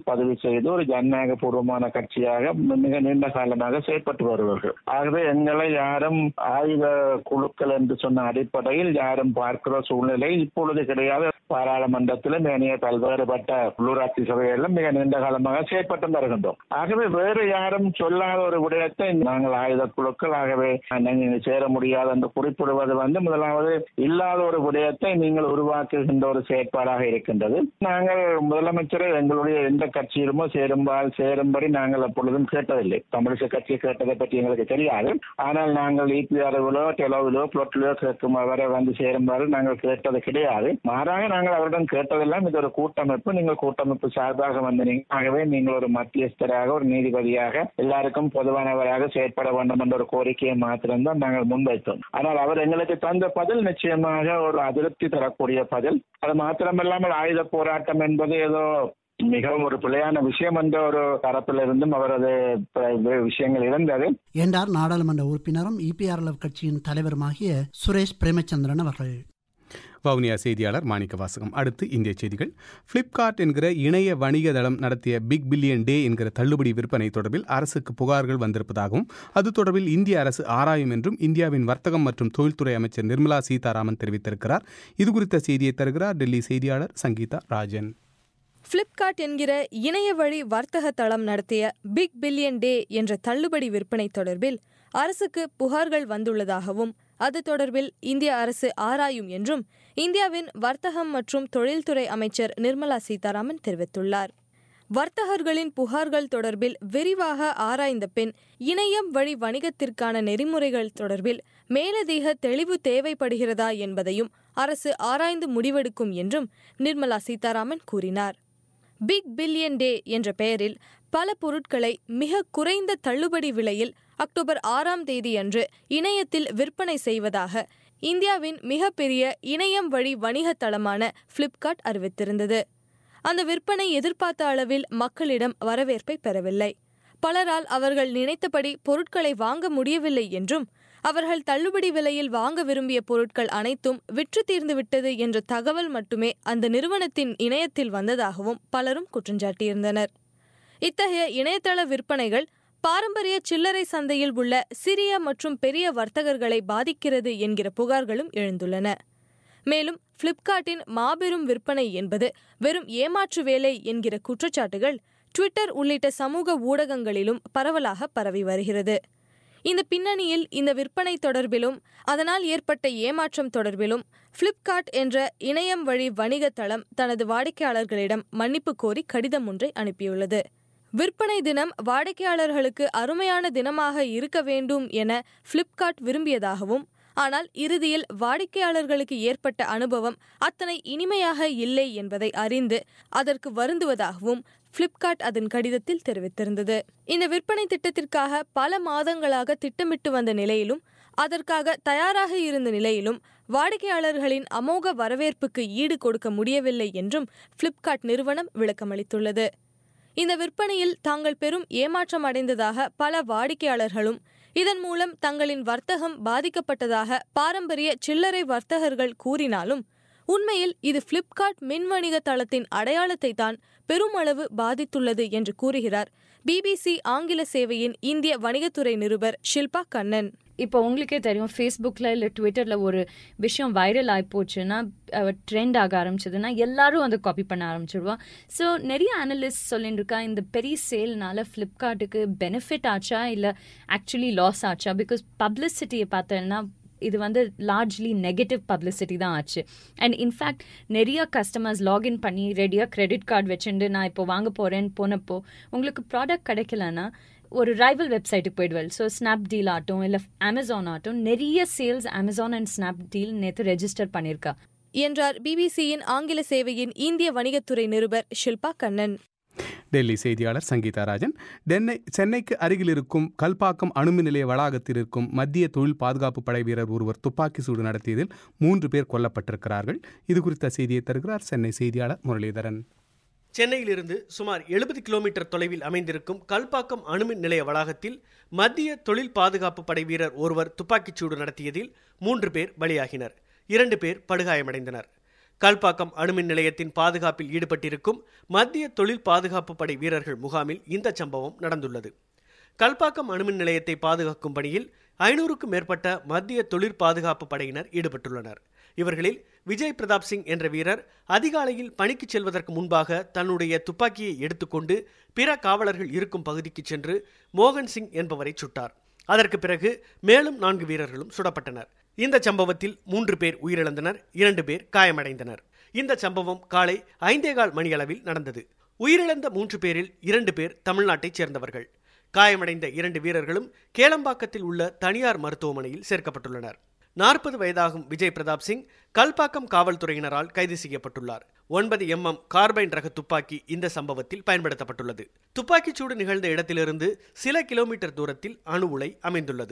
பதிவு செய்து ஒரு ஜனநாயக பூர்வமான கட்சியாக மிக நீண்ட காலமாக செயற்பட்டு வருவார்கள் ஆகவே எங்களை யாரும் ஆயுத குழுக்கள் என்று சொன்ன அடிப்படையில் யாரும் பார்க்கிற சூழ்நிலை இப்பொழுது கிடையாது பாராளுமன்றத்திலும் ஏனைய பல்வேறுபட்ட உள்ளூராட்சி சபைகளிலும் மிக நீண்ட காலமாக செயற்பட்டு வருகின்றோம் ஆகவே வேறு யாரும் சொல்லாத ஒரு விடயத்தை நாங்கள் ஆயுத குழுக்கள் ஆகவே நீங்கள் சேர முடியாது என்று குறிப்பிடுவது வந்து முதலாவது இல்லாத ஒரு விடயத்தை நீங்கள் உருவாக்குகின்ற ஒரு செயற்பாடாக இருக்கின்றது நாங்கள் முதலமைச்சரை எங்களுடைய எந்த கட்சியிலுமோ சேரும்பால் சேரும்படி நாங்கள் எப்பொழுதும் கேட்டதில்லை தமிழிசை கட்சி கேட்டதை பற்றி எங்களுக்கு தெரியாது ஆனால் நாங்கள் இபிஆர்விலோ டெலோவிலோ புளோட்டிலோ கேட்கும் வரை வந்து சேரும்பாறு நாங்கள் கேட்டது கிடையாது மாறாக நாங்கள் அவரிடம் கேட்டதெல்லாம் இது ஒரு கூட்டமைப்பு நீங்கள் கூட்டமைப்பு சார்பாக வந்தீங்க ஆகவே நீங்கள் ஒரு மத்தியஸ்தராக ஒரு நீதிபதியாக எல்லாருக்கும் பொதுவானவராக செயற்பட வேண்டும் என்ற ஒரு கோரிக்கையை மாத்திரம்தான் நாங்கள் முன்வைத்தோம் ஆனால் அவர் எங்களுக்கு தந்த பதில் நிச்சயமாக ஒரு அதிருப்தி தரக்கூடிய பதில் அது மாத்திரமல்லாமல் ஆயுத போராட்டம் என்பது ஏதோ மிகவும் ஒரு பிழையான விஷயம் என்ற ஒரு தரப்பிலிருந்தும் அவரது விஷயங்கள் இருந்தது என்றார் நாடாளுமன்ற உறுப்பினரும் இபிஆர்எல் கட்சியின் தலைவருமாகிய சுரேஷ் பிரேமச்சந்திரன் அவர்கள் வவுனியா செய்தியாளர் மாணிக்க வாசகம் அடுத்து இந்திய செய்திகள் பிளிப்கார்ட் என்கிற இணைய வணிக தளம் நடத்திய பிக் பில்லியன் டே என்கிற தள்ளுபடி விற்பனை தொடர்பில் அரசுக்கு புகார்கள் வந்திருப்பதாகவும் அது தொடர்பில் இந்திய அரசு ஆராயும் என்றும் இந்தியாவின் வர்த்தகம் மற்றும் தொழில்துறை அமைச்சர் நிர்மலா சீதாராமன் தெரிவித்திருக்கிறார் இதுகுறித்த செய்தியை தருகிறார் டெல்லி செய்தியாளர் சங்கீதா ராஜன் பிளிப்கார்ட் என்கிற இணைய வழி வர்த்தக தளம் நடத்திய பிக் பில்லியன் டே என்ற தள்ளுபடி விற்பனை தொடர்பில் அரசுக்கு புகார்கள் வந்துள்ளதாகவும் அது தொடர்பில் இந்திய அரசு ஆராயும் என்றும் இந்தியாவின் வர்த்தகம் மற்றும் தொழில்துறை அமைச்சர் நிர்மலா சீதாராமன் தெரிவித்துள்ளார் வர்த்தகர்களின் புகார்கள் தொடர்பில் விரிவாக ஆராய்ந்த பின் இணையம் வழி வணிகத்திற்கான நெறிமுறைகள் தொடர்பில் மேலதிக தெளிவு தேவைப்படுகிறதா என்பதையும் அரசு ஆராய்ந்து முடிவெடுக்கும் என்றும் நிர்மலா சீதாராமன் கூறினார் பிக் பில்லியன் டே என்ற பெயரில் பல பொருட்களை மிக குறைந்த தள்ளுபடி விலையில் அக்டோபர் ஆறாம் தேதியன்று இணையத்தில் விற்பனை செய்வதாக இந்தியாவின் மிகப்பெரிய இணையம் வழி வணிக தளமான பிளிப்கார்ட் அறிவித்திருந்தது அந்த விற்பனை எதிர்பார்த்த அளவில் மக்களிடம் வரவேற்பை பெறவில்லை பலரால் அவர்கள் நினைத்தபடி பொருட்களை வாங்க முடியவில்லை என்றும் அவர்கள் தள்ளுபடி விலையில் வாங்க விரும்பிய பொருட்கள் அனைத்தும் விற்று தீர்ந்துவிட்டது என்ற தகவல் மட்டுமே அந்த நிறுவனத்தின் இணையத்தில் வந்ததாகவும் பலரும் குற்றஞ்சாட்டியிருந்தனர் இத்தகைய இணையதள விற்பனைகள் பாரம்பரிய சில்லறை சந்தையில் உள்ள சிறிய மற்றும் பெரிய வர்த்தகர்களை பாதிக்கிறது என்கிற புகார்களும் எழுந்துள்ளன மேலும் பிளிப்கார்ட்டின் மாபெரும் விற்பனை என்பது வெறும் ஏமாற்று வேலை என்கிற குற்றச்சாட்டுகள் ட்விட்டர் உள்ளிட்ட சமூக ஊடகங்களிலும் பரவலாக பரவி வருகிறது இந்த பின்னணியில் இந்த விற்பனை தொடர்பிலும் அதனால் ஏற்பட்ட ஏமாற்றம் தொடர்பிலும் பிளிப்கார்ட் என்ற இணையம் வழி வணிக தளம் தனது வாடிக்கையாளர்களிடம் மன்னிப்பு கோரி கடிதம் ஒன்றை அனுப்பியுள்ளது விற்பனை தினம் வாடிக்கையாளர்களுக்கு அருமையான தினமாக இருக்க வேண்டும் என பிளிப்கார்ட் விரும்பியதாகவும் ஆனால் இறுதியில் வாடிக்கையாளர்களுக்கு ஏற்பட்ட அனுபவம் அத்தனை இனிமையாக இல்லை என்பதை அறிந்து அதற்கு வருந்துவதாகவும் பிளிப்கார்ட் அதன் கடிதத்தில் தெரிவித்திருந்தது இந்த விற்பனை திட்டத்திற்காக பல மாதங்களாக திட்டமிட்டு வந்த நிலையிலும் அதற்காக தயாராக இருந்த நிலையிலும் வாடிக்கையாளர்களின் அமோக வரவேற்புக்கு ஈடு கொடுக்க முடியவில்லை என்றும் பிளிப்கார்ட் நிறுவனம் விளக்கமளித்துள்ளது இந்த விற்பனையில் தாங்கள் பெரும் ஏமாற்றம் அடைந்ததாக பல வாடிக்கையாளர்களும் இதன் மூலம் தங்களின் வர்த்தகம் பாதிக்கப்பட்டதாக பாரம்பரிய சில்லறை வர்த்தகர்கள் கூறினாலும் உண்மையில் இது பிளிப்கார்ட் மின்வணிக தளத்தின் அடையாளத்தை தான் பெருமளவு பாதித்துள்ளது என்று கூறுகிறார் பிபிசி ஆங்கில சேவையின் இந்திய வணிகத்துறை நிருபர் ஷில்பா கண்ணன் இப்போ உங்களுக்கே தெரியும் ஃபேஸ்புக்கில் இல்லை ட்விட்டரில் ஒரு விஷயம் வைரல் ஆகி போச்சுன்னா ட்ரெண்ட் ஆக ஆரம்பிச்சதுன்னா எல்லாரும் அதை காப்பி பண்ண ஆரம்பிச்சிடுவோம் ஸோ நிறைய அனலிஸ்ட் சொல்லிட்டு இருக்கா இந்த பெரிய சேல்னால ஃப்ளிப்கார்ட்டுக்கு பெனிஃபிட் ஆச்சா இல்லை ஆக்சுவலி லாஸ் ஆச்சா பிகாஸ் பப்ளிசிட்டியை பார்த்தேன்னா இது வந்து லார்ஜ்லி நெகட்டிவ் பப்ளிசிட்டி தான் ஆச்சு அண்ட் இன்ஃபேக்ட் நிறைய கஸ்டமர்ஸ் லாகின் பண்ணி ரெடியாக கிரெடிட் கார்டு வச்சுட்டு நான் இப்போ வாங்க போகிறேன்னு போனப்போ உங்களுக்கு ப்ராடக்ட் கிடைக்கலன்னா ஒரு ரைவல் வெப்சைட்டுக்கு போயிடுவேன் ஸோ ஸ்னாப் டீல் ஆகட்டும் இல்லை அமேசான் ஆகட்டும் நிறைய sales Amazon and Snapdeal நேற்று ரெஜிஸ்டர் பண்ணியிருக்கா என்றார் பிபிசியின் ஆங்கில சேவையின் இந்திய வணிகத்துறை நிருபர் ஷில்பா கண்ணன் டெல்லி செய்தியாளர் சங்கீதா ராஜன் டென்னை சென்னைக்கு அருகில் இருக்கும் கல்பாக்கம் அணுமின் நிலைய வளாகத்தில் இருக்கும் மத்திய தொழில் பாதுகாப்பு படை வீரர் ஒருவர் துப்பாக்கி சூடு நடத்தியதில் மூன்று பேர் கொல்லப்பட்டிருக்கிறார்கள் இது குறித்த செய்தியை தருகிறார் சென்னை செய்தியாளர் முரளிதரன் சென்னையிலிருந்து சுமார் எழுபது கிலோமீட்டர் தொலைவில் அமைந்திருக்கும் கல்பாக்கம் அணுமின் நிலைய வளாகத்தில் மத்திய தொழில் பாதுகாப்பு படை வீரர் ஒருவர் துப்பாக்கிச்சூடு நடத்தியதில் மூன்று பேர் பலியாகினர் இரண்டு பேர் படுகாயமடைந்தனர் கல்பாக்கம் அணுமின் நிலையத்தின் பாதுகாப்பில் ஈடுபட்டிருக்கும் மத்திய தொழில் பாதுகாப்பு படை வீரர்கள் முகாமில் இந்த சம்பவம் நடந்துள்ளது கல்பாக்கம் அணுமின் நிலையத்தை பாதுகாக்கும் பணியில் ஐநூறுக்கும் மேற்பட்ட மத்திய தொழிற் பாதுகாப்பு படையினர் ஈடுபட்டுள்ளனர் இவர்களில் விஜய் பிரதாப் சிங் என்ற வீரர் அதிகாலையில் பணிக்கு செல்வதற்கு முன்பாக தன்னுடைய துப்பாக்கியை எடுத்துக்கொண்டு பிற காவலர்கள் இருக்கும் பகுதிக்கு சென்று மோகன் சிங் என்பவரை சுட்டார் அதற்கு பிறகு மேலும் நான்கு வீரர்களும் சுடப்பட்டனர் இந்த சம்பவத்தில் மூன்று பேர் உயிரிழந்தனர் இரண்டு பேர் காயமடைந்தனர் இந்த சம்பவம் காலை ஐந்தேகால் மணியளவில் நடந்தது உயிரிழந்த மூன்று பேரில் இரண்டு பேர் தமிழ்நாட்டைச் சேர்ந்தவர்கள் காயமடைந்த இரண்டு வீரர்களும் கேளம்பாக்கத்தில் உள்ள தனியார் மருத்துவமனையில் சேர்க்கப்பட்டுள்ளனர் நாற்பது வயதாகும் விஜய் பிரதாப் சிங் கல்பாக்கம் காவல்துறையினரால் கைது செய்யப்பட்டுள்ளார் ஒன்பது எம்எம் கார்பைன் ரக துப்பாக்கி இந்த சம்பவத்தில் பயன்படுத்தப்பட்டுள்ளது துப்பாக்கிச்சூடு நிகழ்ந்த இடத்திலிருந்து சில கிலோமீட்டர் தூரத்தில் அணு உலை அமைந்துள்ளது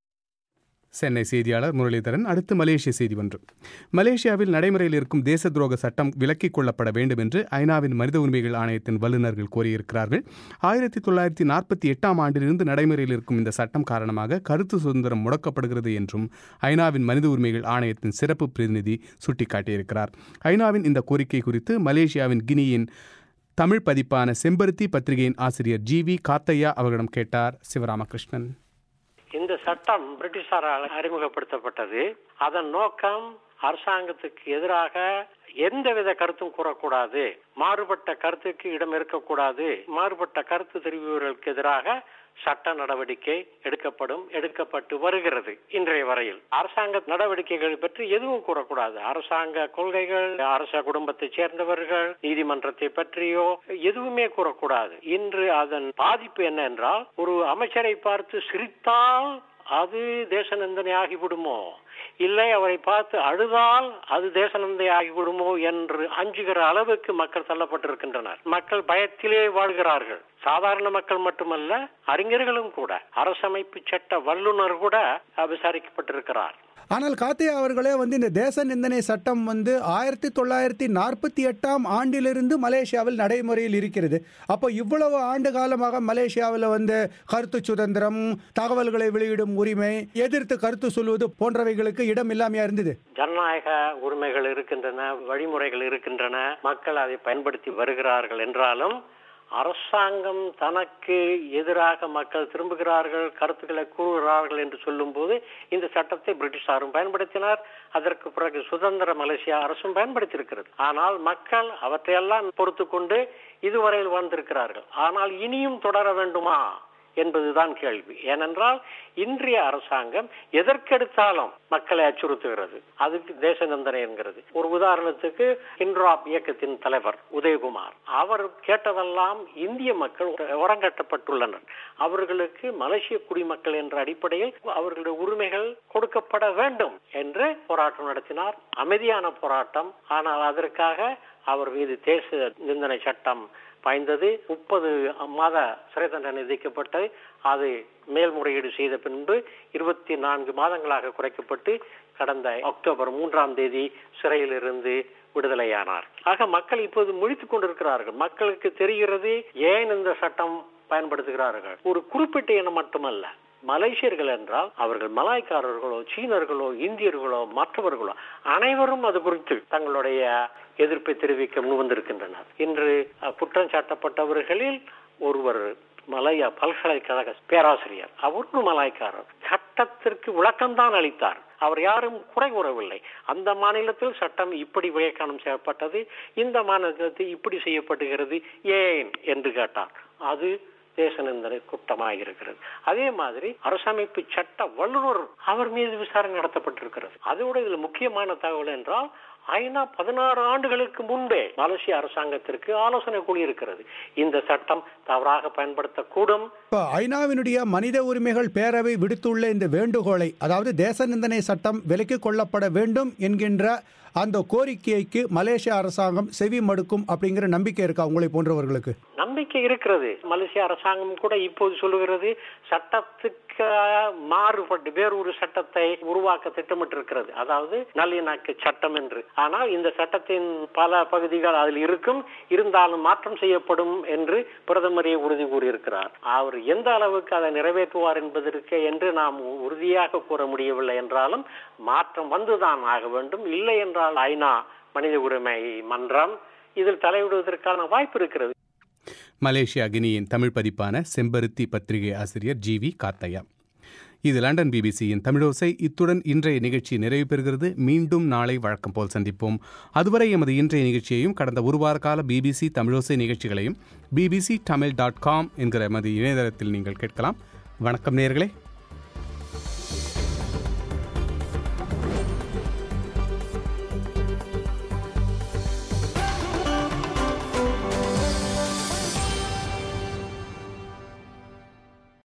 சென்னை செய்தியாளர் முரளிதரன் அடுத்து மலேசிய செய்தி ஒன்று மலேசியாவில் நடைமுறையில் இருக்கும் தேச துரோக சட்டம் விலக்கிக் கொள்ளப்பட வேண்டும் என்று ஐநாவின் மனித உரிமைகள் ஆணையத்தின் வல்லுநர்கள் கோரியிருக்கிறார்கள் ஆயிரத்தி தொள்ளாயிரத்தி நாற்பத்தி எட்டாம் ஆண்டிலிருந்து நடைமுறையில் இருக்கும் இந்த சட்டம் காரணமாக கருத்து சுதந்திரம் முடக்கப்படுகிறது என்றும் ஐநாவின் மனித உரிமைகள் ஆணையத்தின் சிறப்பு பிரதிநிதி சுட்டிக்காட்டியிருக்கிறார் ஐநாவின் இந்த கோரிக்கை குறித்து மலேசியாவின் கினியின் தமிழ் பதிப்பான செம்பருத்தி பத்திரிகையின் ஆசிரியர் ஜி வி காத்தையா அவர்களிடம் கேட்டார் சிவராமகிருஷ்ணன் இந்த சட்டம் பிரிட்டிஷாரால் அறிமுகப்படுத்தப்பட்டது அதன் நோக்கம் அரசாங்கத்துக்கு எதிராக எந்தவித கருத்தும் கூறக்கூடாது மாறுபட்ட கருத்துக்கு இடம் இருக்கக்கூடாது மாறுபட்ட கருத்து தெரிவிப்பவர்களுக்கு எதிராக சட்ட நடவடிக்கை எடுக்கப்படும் எடுக்கப்பட்டு வருகிறது இன்றைய வரையில் அரசாங்க நடவடிக்கைகள் பற்றி எதுவும் கூறக்கூடாது அரசாங்க கொள்கைகள் அரச குடும்பத்தைச் சேர்ந்தவர்கள் நீதிமன்றத்தை பற்றியோ எதுவுமே கூறக்கூடாது இன்று அதன் பாதிப்பு என்ன என்றால் ஒரு அமைச்சரை பார்த்து சிரித்தால் அது தேச நிந்தனை ஆகிவிடுமோ இல்லை அவரை பார்த்து அழுதால் அது தேசநந்தை ஆகிவிடுமோ என்று அஞ்சுகிற அளவுக்கு மக்கள் தள்ளப்பட்டிருக்கின்றனர் மக்கள் பயத்திலே வாழ்கிறார்கள் சாதாரண மக்கள் மட்டுமல்ல அறிஞர்களும் கூட அரசமைப்பு சட்ட வல்லுநர் கூட விசாரிக்கப்பட்டிருக்கிறார் ஆனால் காத்தையா அவர்களே வந்து இந்த தேச நிந்தனை சட்டம் வந்து ஆயிரத்தி தொள்ளாயிரத்தி நாற்பத்தி எட்டாம் ஆண்டிலிருந்து மலேசியாவில் நடைமுறையில் இருக்கிறது அப்போ இவ்வளவு ஆண்டு காலமாக மலேசியாவில் வந்து கருத்து சுதந்திரம் தகவல்களை வெளியிடும் உரிமை எதிர்த்து கருத்து சொல்வது போன்றவைகளுக்கு இடம் இல்லாமையா இருந்தது ஜனநாயக உரிமைகள் இருக்கின்றன வழிமுறைகள் இருக்கின்றன மக்கள் அதை பயன்படுத்தி வருகிறார்கள் என்றாலும் அரசாங்கம் தனக்கு எதிராக மக்கள் திரும்புகிறார்கள் கருத்துக்களை கூறுகிறார்கள் என்று சொல்லும்போது இந்த சட்டத்தை பிரிட்டிஷாரும் பயன்படுத்தினார் அதற்கு பிறகு சுதந்திர மலேசியா அரசும் பயன்படுத்தியிருக்கிறது ஆனால் மக்கள் அவற்றையெல்லாம் பொறுத்து கொண்டு இதுவரையில் வாழ்ந்திருக்கிறார்கள் ஆனால் இனியும் தொடர வேண்டுமா என்பதுதான் கேள்வி ஏனென்றால் இன்றைய அரசாங்கம் எதற்கெடுத்தாலும் மக்களை அச்சுறுத்துகிறது அதுக்கு தேச நிந்தனை என்கிறது ஒரு உதாரணத்துக்கு இன்ட்ராப் இயக்கத்தின் தலைவர் உதயகுமார் அவர் கேட்டதெல்லாம் இந்திய மக்கள் உரங்கட்டப்பட்டுள்ளனர் அவர்களுக்கு மலேசிய குடிமக்கள் என்ற அடிப்படையில் அவர்களுடைய உரிமைகள் கொடுக்கப்பட வேண்டும் என்று போராட்டம் நடத்தினார் அமைதியான போராட்டம் ஆனால் அதற்காக அவர் மீது தேச நிந்தனை சட்டம் பாய்ந்தது முப்பது மாத சிறை தண்டனை விதிக்கப்பட்டு அது மேல்முறையீடு செய்த பின்பு இருபத்தி நான்கு மாதங்களாக குறைக்கப்பட்டு கடந்த அக்டோபர் மூன்றாம் தேதி சிறையில் இருந்து விடுதலையானார் ஆக மக்கள் இப்போது முழித்துக் கொண்டிருக்கிறார்கள் மக்களுக்கு தெரிகிறது ஏன் இந்த சட்டம் பயன்படுத்துகிறார்கள் ஒரு குறிப்பிட்ட இனம் மட்டுமல்ல மலேசியர்கள் என்றால் அவர்கள் மலாய்க்காரர்களோ சீனர்களோ இந்தியர்களோ மற்றவர்களோ அனைவரும் அது குறித்து தங்களுடைய எதிர்ப்பை தெரிவிக்க முன்வந்திருக்கின்றனர் இன்று குற்றம் சாட்டப்பட்டவர்களில் ஒருவர் மலையா பல்கலைக்கழக பேராசிரியர் அவரும் மலாய்க்காரர் சட்டத்திற்கு விளக்கம்தான் அளித்தார் அவர் யாரும் குறை கூறவில்லை அந்த மாநிலத்தில் சட்டம் இப்படி விளையாக்கம் செய்யப்பட்டது இந்த மாநிலத்தில் இப்படி செய்யப்படுகிறது ஏன் என்று கேட்டார் அது தேச நிந்தனை குற்றமாக இருக்கிறது அதே மாதிரி அரசமைப்பு சட்ட வல்லுநர் அவர் மீது விசாரணை நடத்தப்பட்டிருக்கிறது அதோட இதுல முக்கியமான தகவல் என்றால் ஐநா பதினாறு ஆண்டுகளுக்கு முன்பே மலேசிய அரசாங்கத்திற்கு ஆலோசனை கூடியிருக்கிறது இந்த சட்டம் தவறாக பயன்படுத்தக்கூடும் இப்போ ஐநாவினுடைய மனித உரிமைகள் பேரவை விடுத்துள்ள இந்த வேண்டுகோளை அதாவது தேச நிந்தனை சட்டம் விலக்கிக் கொள்ளப்பட வேண்டும் என்கின்ற அந்த கோரிக்கைக்கு மலேசிய அரசாங்கம் செவி மடுக்கும் அப்படிங்கிற நம்பிக்கை இருக்கா உங்களை போன்றவர்களுக்கு நம்பிக்கை இருக்கிறது மலேசிய அரசாங்கம் கூட இப்போது சொல்லுகிறது சட்டத்துக்கு மாறுபட்டு வேறொரு சட்டத்தை உருவாக்க திட்டமிட்டிருக்கிறது அதாவது நல்லிணக்க சட்டம் என்று ஆனால் இந்த சட்டத்தின் பல பகுதிகள் அதில் இருக்கும் இருந்தாலும் மாற்றம் செய்யப்படும் என்று பிரதமரே உறுதி கூறியிருக்கிறார் அவர் எந்த அளவுக்கு அதை நிறைவேற்றுவார் என்பதற்கு என்று நாம் உறுதியாக கூற முடியவில்லை என்றாலும் மாற்றம் வந்துதான் ஆக வேண்டும் இல்லை என்றால் ஐநா மனித உரிமை மன்றம் இதில் தலையிடுவதற்கான வாய்ப்பு இருக்கிறது மலேசியா கினியின் தமிழ் பதிப்பான செம்பருத்தி பத்திரிகை ஆசிரியர் ஜி வி காத்தையா இது லண்டன் பிபிசியின் தமிழோசை இத்துடன் இன்றைய நிகழ்ச்சி நிறைவு பெறுகிறது மீண்டும் நாளை வழக்கம் போல் சந்திப்போம் அதுவரை எமது இன்றைய நிகழ்ச்சியையும் கடந்த ஒரு வார கால பிபிசி தமிழோசை நிகழ்ச்சிகளையும் பிபிசி தமிழ் டாட் காம் என்கிற எமது இணையதளத்தில் நீங்கள் கேட்கலாம் வணக்கம் நேர்களே